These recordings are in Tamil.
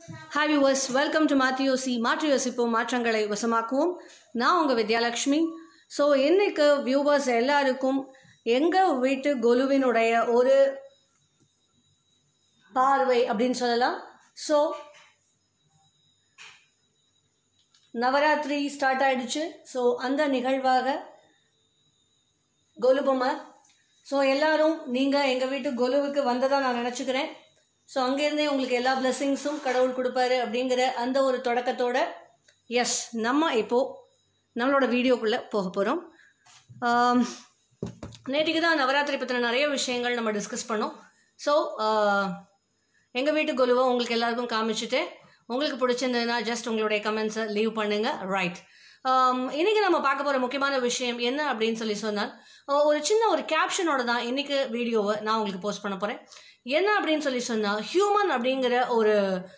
ஹாய் வியூவர்ஸ் வெல்கம் டு மாத்தியோசி மாற்றி யோசிப்போம் மாற்றங்களை வசமாக்குவோம் நான் உங்கள் வித்யாலக்ஷ்மி ஸோ இன்னைக்கு வியூவர்ஸ் எல்லாருக்கும் எங்கள் வீட்டு கொலுவினுடைய ஒரு பார்வை அப்படின்னு சொல்லலாம் ஸோ நவராத்திரி ஸ்டார்ட் ஆயிடுச்சு ஸோ அந்த நிகழ்வாக கொலுபொம்மை ஸோ எல்லாரும் நீங்கள் எங்கள் வீட்டு கொலுவுக்கு வந்ததாக நான் நினச்சிக்கிறேன் ஸோ அங்கேருந்தே உங்களுக்கு எல்லா பிளெஸ்ஸிங்ஸும் கடவுள் கொடுப்பாரு அப்படிங்கிற அந்த ஒரு தொடக்கத்தோட எஸ் நம்ம இப்போது நம்மளோட வீடியோக்குள்ளே போக போகிறோம் நேற்றுக்கு தான் நவராத்திரி பற்றின நிறைய விஷயங்கள் நம்ம டிஸ்கஸ் பண்ணோம் ஸோ எங்கள் வீட்டு கொலுவை உங்களுக்கு எல்லாருக்கும் காமிச்சிட்டு உங்களுக்கு பிடிச்சிருந்ததுன்னா ஜஸ்ட் உங்களுடைய கமெண்ட்ஸை லீவ் பண்ணுங்க ரைட் இன்னைக்கு நம்ம பார்க்க போகிற முக்கியமான விஷயம் என்ன அப்படின்னு சொல்லி சொன்னால் ஆஹ் ஒரு சின்ன ஒரு கேப்ஷனோட தான் இன்னைக்கு வீடியோவை நான் உங்களுக்கு போஸ்ட் பண்ண போகிறேன் என்ன அப்படின்னு சொல்லி சொன்னால் ஹியூமன் அப்படிங்கிற ஒரு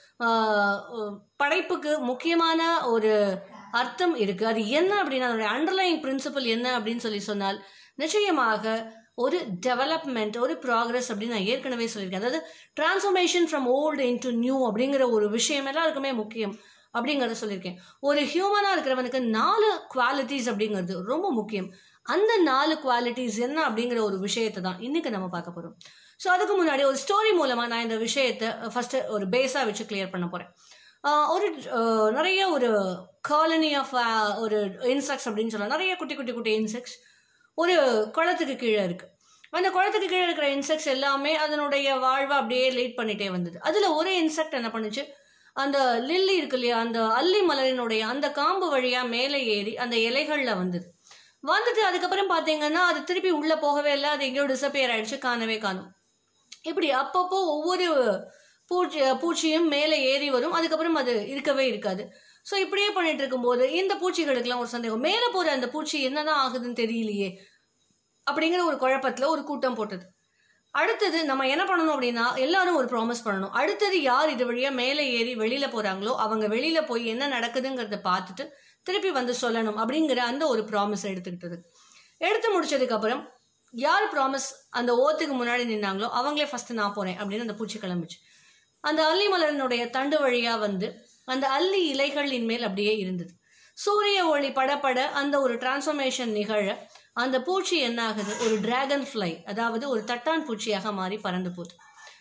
ஆஹ், படைப்புக்கு முக்கியமான ஒரு அர்த்தம் இருக்குது அது என்ன அப்படின்னா அதனுடைய அண்டர்லைங் பிரின்சிபல் என்ன அப்படின்னு சொல்லி சொன்னால் நிச்சயமாக ஒரு டெவலப்மெண்ட் ஒரு ப்ராக்ரஸ் அப்படின்னு நான் ஏற்கனவே சொல்லியிருக்கேன் அதாவது transformation from old into new அப்படிங்கிற ஒரு விஷயம் எல்லாருக்குமே முக்கியம் அப்படிங்கிறத சொல்லியிருக்கேன் ஒரு ஹியூமனாக இருக்கிறவனுக்கு நாலு குவாலிட்டிஸ் அப்படிங்கிறது ரொம்ப முக்கியம் அந்த நாலு குவாலிட்டிஸ் என்ன அப்படிங்கிற ஒரு விஷயத்தை தான் இன்னைக்கு நம்ம பார்க்க போகிறோம் ஸோ அதுக்கு முன்னாடி ஒரு ஸ்டோரி மூலமாக நான் இந்த விஷயத்தை ஃபஸ்ட்டு ஒரு பேஸாக வச்சு கிளியர் பண்ண போகிறேன் ஒரு ஆஹ், நிறைய ஒரு காலனி ஆஃப் ஒரு இன்செக்ட்ஸ் அப்படின்னு சொல்லலாம் நிறைய குட்டி குட்டி குட்டி இன்செக்ட்ஸ் ஒரு குளத்துக்கு கீழே இருக்குது அந்த குளத்துக்கு கீழே இருக்கிற இன்செக்ட்ஸ் எல்லாமே அதனுடைய வாழ்வை அப்படியே லீட் பண்ணிட்டே வந்தது அதில் ஒரு இன்செக்ட் என்ன பண்ணுச்சு அந்த லில்லி இருக்கு இல்லையா அந்த அல்லி மலரினுடைய அந்த காம்பு வழியாக மேலே ஏறி அந்த இலைகளில் வந்தது வந்துட்டு அதுக்கப்புறம் பார்த்தீங்கன்னா அது திருப்பி உள்ளே போகவே இல்லை அது எங்கேயோ டிசப்பியர் ஆயிடுச்சு காணவே காணும் இப்படி அப்பப்போ ஒவ்வொரு பூச்சி பூச்சியும் மேலே ஏறி வரும் அதுக்கப்புறம் அது இருக்கவே இருக்காது ஸோ இப்படியே பண்ணிட்டு இருக்கும்போது இந்த பூச்சிகளுக்கெல்லாம் ஒரு சந்தேகம் மேலே போகிற அந்த பூச்சி என்னதான் ஆகுதுன்னு தெரியலையே அப்படிங்கிற ஒரு குழப்பத்தில் ஒரு கூட்டம் போட்டது அடுத்தது நம்ம என்ன பண்ணணும் அப்படின்னா எல்லாரும் ஒரு ப்ராமிஸ் பண்ணணும் அடுத்தது யார் இது வழியா மேலே ஏறி வெளியில போறாங்களோ அவங்க வெளியில போய் என்ன நடக்குதுங்கிறத பார்த்துட்டு திருப்பி வந்து சொல்லணும் அப்படிங்கிற அந்த ஒரு ப்ராமிஸ் எடுத்துக்கிட்டது எடுத்து முடிச்சதுக்கு அப்புறம் யார் ப்ராமிஸ் அந்த ஓத்துக்கு முன்னாடி நின்னாங்களோ அவங்களே ஃபர்ஸ்ட் நான் போறேன் அப்படின்னு அந்த பூச்சி கிளம்பிச்சு அந்த அல்லி மலரினுடைய தண்டு வழியா வந்து அந்த அல்லி இலைகளின் மேல் அப்படியே இருந்தது சூரிய ஒளி படப்பட அந்த ஒரு டிரான்ஸ்ஃபர்மேஷன் நிகழ அந்த பூச்சி என்ன ஆகுது ஒரு டிராகன் ஃப்ளை அதாவது ஒரு தட்டான் பூச்சியாக மாறி பறந்து போகுது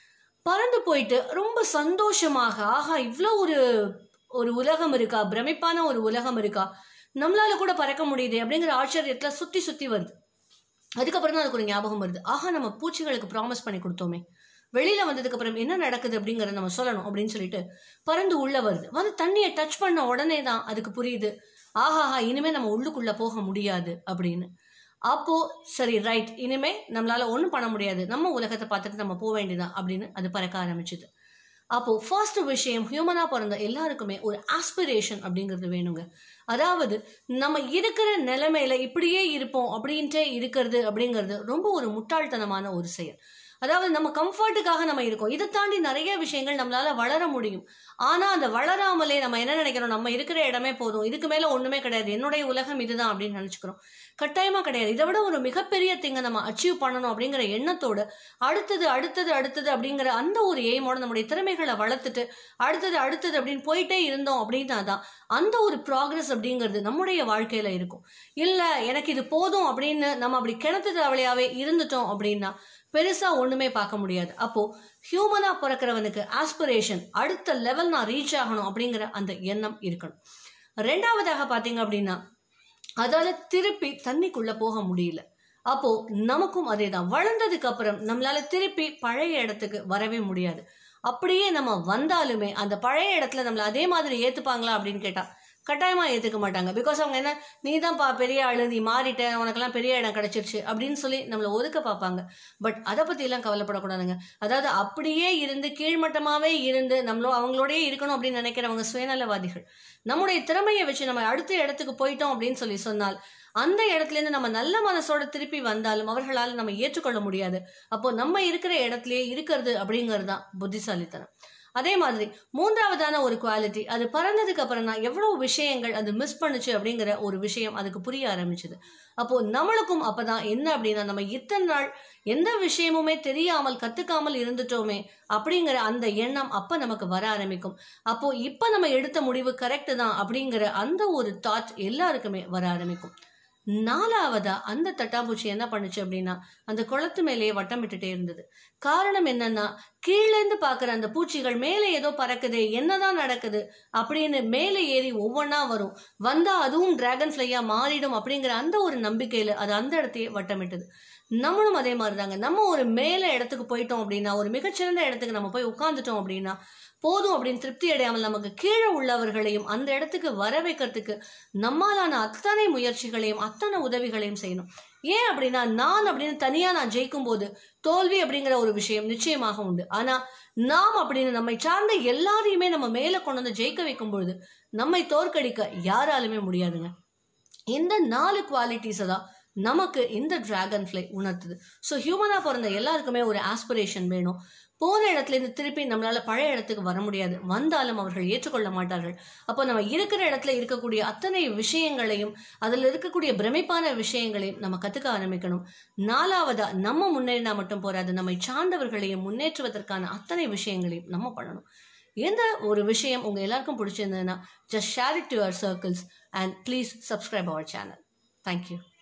பறந்து போயிட்டு ரொம்ப சந்தோஷமாக ஆஹா இவ்வளோ ஒரு ஒரு உலகம் இருக்கா பிரமிப்பான ஒரு உலகம் இருக்கா நம்மளால கூட பறக்க முடியுது அப்படிங்கிற ஆச்சரியத்துல சுத்தி சுத்தி வருது அதுக்கப்புறம் தான் அதுக்கு ஒரு ஞாபகம் வருது ஆஹா நம்ம பூச்சிகளுக்கு ப்ராமிஸ் பண்ணி கொடுத்தோமே வெளியில வந்ததுக்கு அப்புறம் என்ன நடக்குது அப்படிங்கறத நம்ம சொல்லணும் அப்படின்னு சொல்லிட்டு பறந்து உள்ள வருது வந்து தண்ணியை டச் பண்ண உடனே தான் அதுக்கு புரியுது ஆஹாஹா இனிமே நம்ம உள்ளுக்குள்ள போக முடியாது அப்படின்னு அப்போ சரி ரைட் இனிமே நம்மளால ஒன்றும் பண்ண முடியாது நம்ம உலகத்தை பார்த்துட்டு நம்ம போக வேண்டியதான் அப்படின்னு அது பறக்க ஆரம்பிச்சுது அப்போ ஃபர்ஸ்ட் விஷயம் ஹியூமனா பிறந்த எல்லாருக்குமே ஒரு ஆஸ்பிரேஷன் அப்படிங்கிறது வேணுங்க அதாவது நம்ம இருக்கிற நிலைமையில இப்படியே இருப்போம் அப்படின்ட்டே இருக்கிறது அப்படிங்கிறது ரொம்ப ஒரு முட்டாள்தனமான ஒரு செயல் அதாவது நம்ம கம்ஃபர்ட்டுக்காக நம்ம இருக்கோம் இதை தாண்டி நிறைய விஷயங்கள் நம்மளால வளர முடியும் ஆனா அந்த வளராமலே நம்ம என்ன நினைக்கிறோம் நம்ம இருக்கிற இடமே போதும் இதுக்கு மேல ஒண்ணுமே கிடையாது என்னுடைய உலகம் இதுதான் அப்படின்னு நினைச்சுக்கிறோம் கட்டாயமா கிடையாது இதை விட ஒரு மிகப்பெரிய திங்கை நம்ம அச்சீவ் பண்ணணும் அப்படிங்கிற எண்ணத்தோட அடுத்தது அடுத்தது அடுத்தது அப்படிங்கிற அந்த ஒரு எய்மோட நம்முடைய திறமைகளை வளர்த்துட்டு அடுத்தது அடுத்தது அப்படின்னு போயிட்டே இருந்தோம் அப்படின்னா தான் அந்த ஒரு ப்ராக்ரஸ் அப்படிங்கிறது நம்முடைய வாழ்க்கையில இருக்கும் இல்ல எனக்கு இது போதும் அப்படின்னு நம்ம அப்படி கிணத்து தவளையாவே இருந்துட்டோம் அப்படின்னா பெருசா ஒண்ணுமே பார்க்க முடியாது அப்போ ஹியூமனா பிறக்கிறவனுக்கு ஆஸ்பிரேஷன் அடுத்த லெவல் நான் ரீச் ஆகணும் அப்படிங்கிற அந்த எண்ணம் இருக்கணும் ரெண்டாவதாக பாத்தீங்க அப்படின்னா அதால திருப்பி தண்ணிக்குள்ள போக முடியல அப்போ நமக்கும் அதே தான் வளர்ந்ததுக்கு அப்புறம் நம்மளால திருப்பி பழைய இடத்துக்கு வரவே முடியாது அப்படியே நம்ம வந்தாலுமே அந்த பழைய இடத்துல நம்மள அதே மாதிரி ஏத்துப்பாங்களா அப்படின்னு கேட்டா கட்டாயமா ஏத்துக்க மாட்டாங்க பிகாஸ் அவங்க என்ன நீ தான்ப்பா பெரிய ஆளு நீ மாறிட்ட உனக்கெல்லாம் பெரிய இடம் கிடைச்சிருச்சு அப்படின்னு சொல்லி நம்மளை ஒதுக்க பார்ப்பாங்க பட் அதை பத்தி எல்லாம் கவலைப்படக்கூடாதுங்க அதாவது அப்படியே இருந்து கீழ்மட்டமாவே இருந்து நம்மளோ அவங்களோடயே இருக்கணும் அப்படின்னு நினைக்கிறவங்க சுயநலவாதிகள் நம்முடைய திறமையை வச்சு நம்ம அடுத்த இடத்துக்கு போயிட்டோம் அப்படின்னு சொல்லி சொன்னால் அந்த இடத்துல இருந்து நம்ம நல்ல மனசோட திருப்பி வந்தாலும் அவர்களால் நம்ம ஏற்றுக்கொள்ள முடியாது அப்போ நம்ம இருக்கிற இடத்துலயே இருக்கிறது அப்படிங்கிறது தான் புத்திசாலித்தனம் அதே மாதிரி மூன்றாவதான ஒரு குவாலிட்டி அது பறந்ததுக்கு அப்புறம் தான் எவ்வளவு விஷயங்கள் அது மிஸ் பண்ணுச்சு அப்படிங்கிற ஒரு விஷயம் அதுக்கு புரிய ஆரம்பிச்சது அப்போ நம்மளுக்கும் அப்பதான் என்ன அப்படின்னா நம்ம இத்தனை நாள் எந்த விஷயமுமே தெரியாமல் கத்துக்காமல் இருந்துட்டோமே அப்படிங்கிற அந்த எண்ணம் அப்ப நமக்கு வர ஆரம்பிக்கும் அப்போ இப்ப நம்ம எடுத்த முடிவு கரெக்ட் தான் அப்படிங்கிற அந்த ஒரு தாட் எல்லாருக்குமே வர ஆரம்பிக்கும் நாலாவதா அந்த தட்டாம்பூச்சி என்ன பண்ணுச்சு அப்படின்னா அந்த குளத்து மேலேயே வட்டமிட்டுட்டே இருந்தது காரணம் என்னன்னா கீழேந்து பார்க்குற அந்த பூச்சிகள் மேலே ஏதோ பறக்குதே என்னதான் நடக்குது அப்படின்னு மேலே ஏறி ஒவ்வொன்றா வரும் வந்தா அதுவும் டிராகன் ஃப்ளையா மாறிடும் அப்படிங்கிற அந்த ஒரு நம்பிக்கையில அது அந்த இடத்தையே வட்டமிட்டது நம்மளும் அதே மாதிரி தாங்க நம்ம ஒரு மேலே இடத்துக்கு போயிட்டோம் அப்படின்னா ஒரு மிகச்சிறந்த இடத்துக்கு நம்ம போய் உட்காந்துட்டோம் அப்படின்னா போதும் அப்படின்னு திருப்தி அடையாமல் நமக்கு கீழே உள்ளவர்களையும் அந்த இடத்துக்கு வர வைக்கிறதுக்கு நம்மாலான அத்தனை முயற்சிகளையும் அத்தனை உதவிகளையும் செய்யணும் ஏன் அப்படின்னா நான் அப்படின்னு தனியா நான் ஜெயிக்கும் போது தோல்வி அப்படிங்கிற ஒரு விஷயம் நிச்சயமாக உண்டு ஆனா நாம் அப்படின்னு நம்மை சார்ந்த எல்லாரையுமே நம்ம மேல கொண்டு வந்து ஜெயிக்க வைக்கும் பொழுது நம்மை தோற்கடிக்க யாராலுமே முடியாதுங்க இந்த நாலு குவாலிட்டிஸை தான் நமக்கு இந்த டிராகன் ஃப்ளை உணர்த்துது ஸோ ஹியூமனாக பிறந்த எல்லாருக்குமே ஒரு ஆஸ்பிரேஷன் வேணும் போன இடத்துல இருந்து திருப்பி நம்மளால பழைய இடத்துக்கு வர முடியாது வந்தாலும் அவர்கள் ஏற்றுக்கொள்ள மாட்டார்கள் அப்போ நம்ம இருக்கிற இடத்துல இருக்கக்கூடிய அத்தனை விஷயங்களையும் அதில் இருக்கக்கூடிய பிரமிப்பான விஷயங்களையும் நம்ம கத்துக்க ஆரம்பிக்கணும் நாலாவதா நம்ம முன்னேறினா மட்டும் போராது நம்மை சார்ந்தவர்களையும் முன்னேற்றுவதற்கான அத்தனை விஷயங்களையும் நம்ம பண்ணணும் எந்த ஒரு விஷயம் உங்க எல்லாருக்கும் பிடிச்சிருந்ததுன்னா just share it to your circles and please subscribe our channel thank you